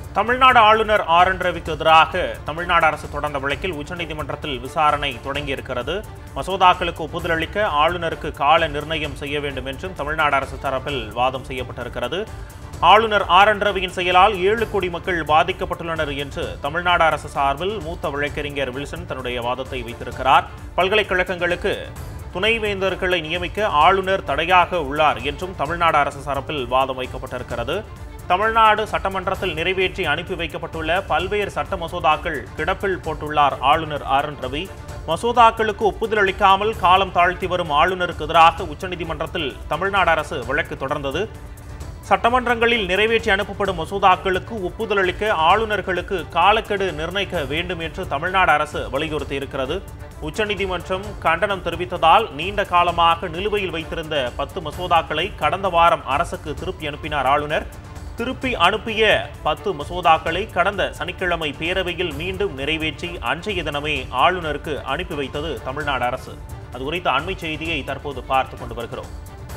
தமிழ்நாடு ஆளுநர் R N ரவிக்கு எதிராக தமிழ்நாடு அரசு தொடர்ந்த வழக்கில் உச்சநீதிமன்றத்தில் விசாரணை தொடங்கியிருக்கிறது மசோதாக்களுக்கு ஒப்புதல் அளிக்க ஆளுநருக்கு கால நிர்ணயம் செய்ய வேண்டும் என்றும் தமிழ்நாடு அரசு தரப்பில் வாதம் செய்யப்பட்டிருக்கிறது ஆளுநர் ஆர் என் ரவியின் செயலால் ஏழு கோடி மக்கள் பாதிக்கப்பட்டுள்ளனர் என்று தமிழ்நாடு அரசு சார்பில் மூத்த வழக்கறிஞர் வில்சன் தன்னுடைய வாதத்தை வைத்திருக்கிறார் பல்கலைக்கழகங்களுக்கு துணைவேந்தர்களை நியமிக்க ஆளுநர் தடையாக உள்ளார் என்றும் தமிழ்நாடு அரசு தரப்பில் வாதம் வைக்கப்பட்டிருக்கிறது தமிழ்நாடு சட்டமன்றத்தில் நிறைவேற்றி அனுப்பி வைக்கப்பட்டுள்ள பல்வேறு சட்ட மசோதாக்கள் கிடப்பில் போட்டுள்ளார் ஆளுநர் ஆர் என் ரவி மசோதாக்களுக்கு ஒப்புதல் அளிக்காமல் காலம் தாழ்த்தி வரும் ஆளுநருக்கு எதிராக உச்சநீதிமன்றத்தில் தமிழ்நாடு அரசு வழக்கு தொடர்ந்தது சட்டமன்றங்களில் நிறைவேற்றி அனுப்பப்படும் மசோதாக்களுக்கு ஒப்புதல் அளிக்க ஆளுநர்களுக்கு காலக்கெடு நிர்ணயிக்க வேண்டும் என்று தமிழ்நாடு அரசு வலியுறுத்தி இருக்கிறது உச்சநீதிமன்றம் கண்டனம் தெரிவித்ததால் நீண்ட காலமாக நிலுவையில் வைத்திருந்த பத்து மசோதாக்களை கடந்த வாரம் அரசுக்கு திருப்பி அனுப்பினார் ஆளுநர் திருப்பி அனுப்பிய பத்து மசோதாக்களை கடந்த சனிக்கிழமை பேரவையில் மீண்டும் நிறைவேற்றி அன்றைய தினமே ஆளுநருக்கு அனுப்பி வைத்தது தமிழ்நாடு அரசு அது குறித்த அண்மை செய்தியை தற்போது பார்த்து கொண்டு வருகிறோம்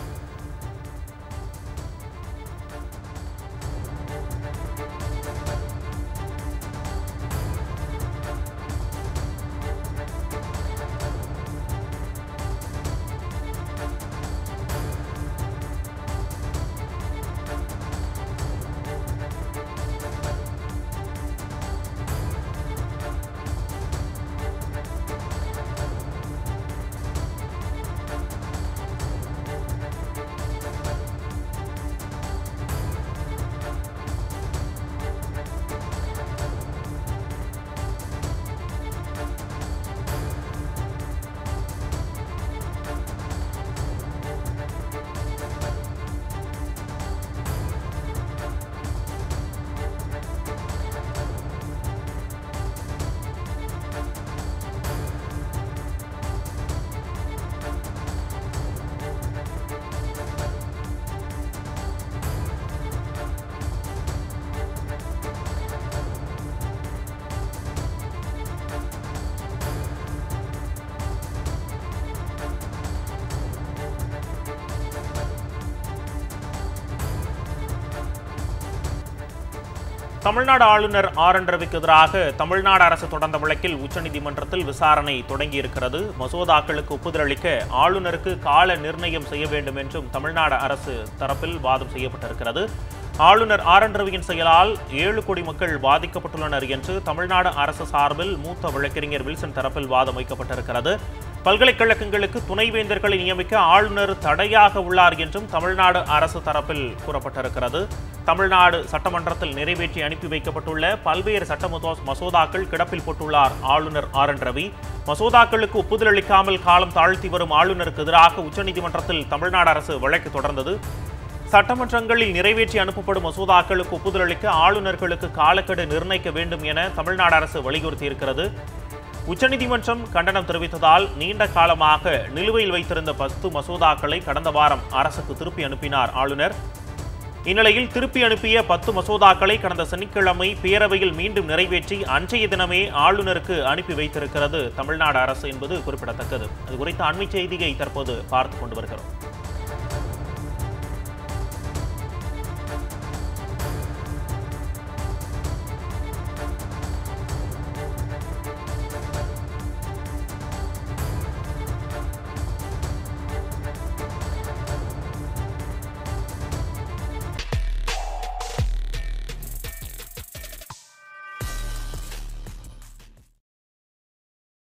தமிழ்நாடு ஆளுநர் ஆர் என் ரவிக்கு எதிராக தமிழ்நாடு அரசு தொடர்ந்த வழக்கில் உச்சநீதிமன்றத்தில் விசாரணை தொடங்கியிருக்கிறது மசோதாக்களுக்கு ஒப்புதல் அளிக்க ஆளுநருக்கு கால நிர்ணயம் செய்ய வேண்டும் என்றும் தமிழ்நாடு அரசு தரப்பில் வாதம் செய்யப்பட்டிருக்கிறது ஆளுநர் ஆர் என் ரவியின் செயலால் ஏழு கோடி மக்கள் பாதிக்கப்பட்டுள்ளனர் என்று தமிழ்நாடு அரசு சார்பில் மூத்த வழக்கறிஞர் வில்சன் தரப்பில் வாதம் வைக்கப்பட்டிருக்கிறது பல்கலைக்கழகங்களுக்கு துணைவேந்தர்களை நியமிக்க ஆளுநர் தடையாக உள்ளார் என்றும் தமிழ்நாடு அரசு தரப்பில் கூறப்பட்டிருக்கிறது தமிழ்நாடு சட்டமன்றத்தில் நிறைவேற்றி அனுப்பி வைக்கப்பட்டுள்ள பல்வேறு சட்ட மசோ- மசோதாக்கள் கிடப்பில் போட்டுள்ளார் ஆளுநர் ஆர் என் ரவி மசோதாக்களுக்கு ஒப்புதல் அளிக்காமல் காலம் தாழ்த்தி வரும் ஆளுநருக்கு எதிராக உச்சநீதிமன்றத்தில் தமிழ்நாடு அரசு வழக்கு தொடர்ந்தது சட்டமன்றங்களில் நிறைவேற்றி அனுப்பப்படும் மசோதாக்களுக்கு ஒப்புதல் அளிக்க ஆளுநர்களுக்கு காலக்கெடு நிர்ணயிக்க வேண்டும் என தமிழ்நாடு அரசு வலியுறுத்தியிருக்கிறது உச்சநீதிமன்றம் கண்டனம் தெரிவித்ததால் நீண்ட காலமாக நிலுவையில் வைத்திருந்த பத்து மசோதாக்களை கடந்த வாரம் அரசுக்கு திருப்பி அனுப்பினார் ஆளுநர் இந்நிலையில் திருப்பி அனுப்பிய பத்து மசோதாக்களை கடந்த சனிக்கிழமை பேரவையில் மீண்டும் நிறைவேற்றி அன்றைய தினமே ஆளுநருக்கு அனுப்பி வைத்திருக்கிறது தமிழ்நாடு அரசு என்பது குறிப்பிடத்தக்கது அது குறித்த அண்மை செய்தியை தற்போது பார்த்து கொண்டு வருகிறோம்